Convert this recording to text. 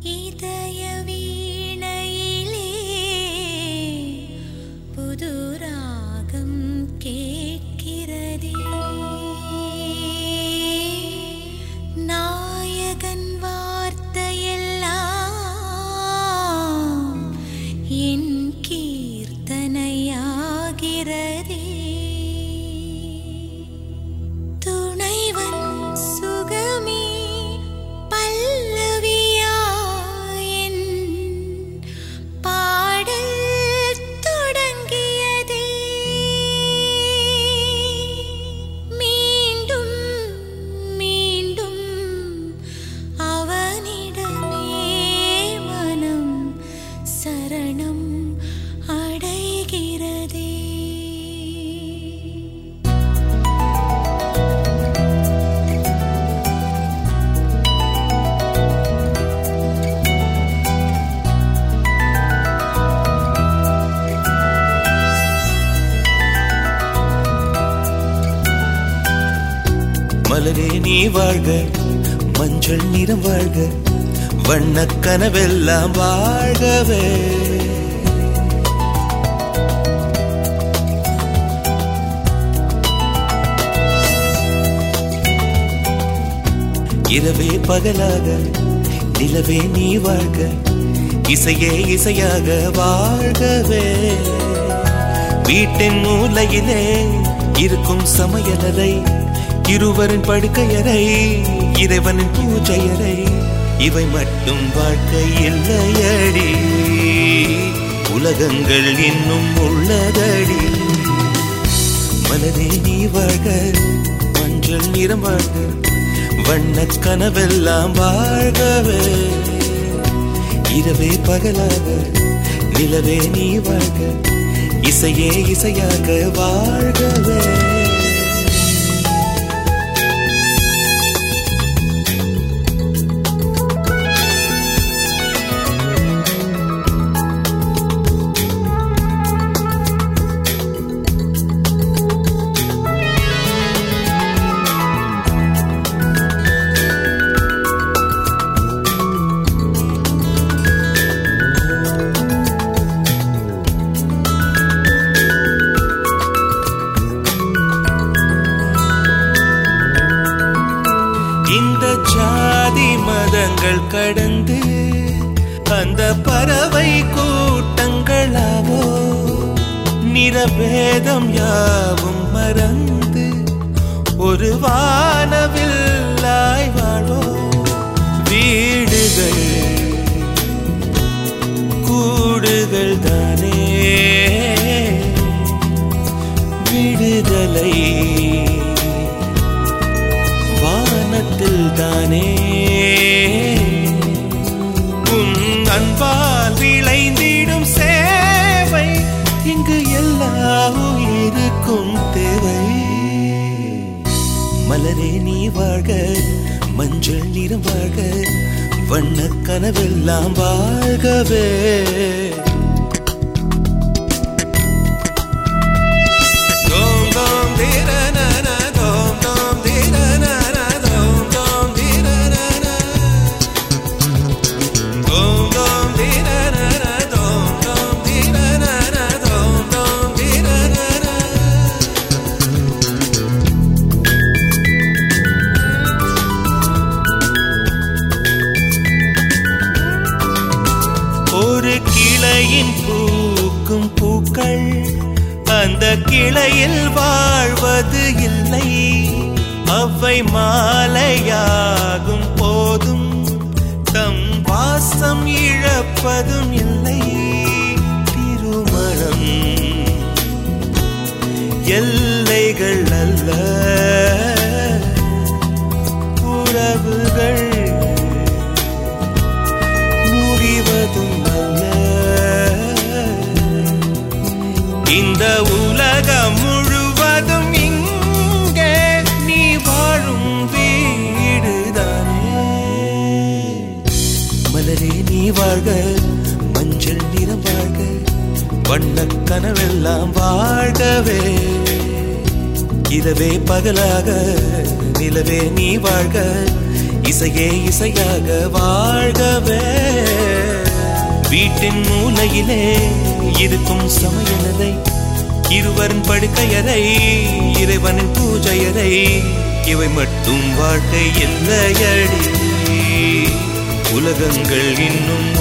இதய வீணையிலே புது ராகம் கேட்கிறதே நாயகன் வார்த்தையெல்லாம் என் கீர்த்தனையாகிறதே துணைவன் சுகமே பல்லவியாயன் பாடல் தொடங்கியதே மீண்டும் மீண்டும் அவனிடமே மனம் சரணம் அடைகிறதே மலரே நீ வாழ்க மஞ்சள் நிறம் வாழ்க வண்ணக் கனவெல்லாம் வாழ்கவே இரவே பகலாக நிலவே நீ வாழ்க இசையே இசையாக வாழ்கவே வீட்டின் மூலையிலே இருக்கும் சமையலறை இருவரின் படுக்கையறை இறைவனின் பூஜையறை இவை மட்டும் வாழ்க்கை இல்லையடி உலகங்கள் இன்னும் உள்ளதடி மலரே நீ வாழ்க மஞ்சள் நிறம் வாழ்க வண்ணக் கனவெல்லாம் வாழ்கவே இரவே பகலாக நிலவே நீ வாழ்க இசையே இசையாக வாழ்கவே இந்த ஜாதி மதங்கள் கடந்து அந்த பறவை கூட்டங்களாவோ நிறபேதம் யாவும் மறந்து ஒரு வானவில்லாய் வாழோ வீடுகள் கூடுகள் தானே விடுதலை வானத்தில் தானே உன் அன்பால் விளைந்திடும் சேவை இங்கு எல்லா உயிருக்கும் தேவை மலரே நீ வாழ்க மஞ்சள் நிறம் வாழ்க வண்ணக் கனவெல்லாம் வாழ்கவே தோம் தோம் தீரனன, தோம் தோம் தீரனன, தோம் தோம் தீரனன. தோம் தோம் தீரனன, தோம் தோம் தீரனன, தோம் தோம் தீரனன. ஒரு கிளையின் பூக்கும் பூக்கள் அந்த கிளையில் வாழ்வது இல்லை அவை மாலையாகும் போதும் தம் வாசம் இழப்பதும் இல்லை திருமணம் எல்லைகள் அல்ல உறவுகள் முடிவதும் அல்ல இந்த உலகம் முழுவதும் இங்கே நீ வாழும் வீடுதானே மலரே நீ வாழ்க மஞ்சள் நிறம் வாழ்க வண்ணக் கனவெல்லாம் வாழ்கவே இரவே பகலாக நிலவே நீ வாழ்க இசையே இசையாக வாழ்கவே வீட்டின் மூலையிலே இருக்கும் சமையலறை இருவரின் படுக்கையறை இறைவனின் பூஜையறை இவை மட்டும் வாழ்க்கை இல்லையடி உலகங்கள் இன்னும்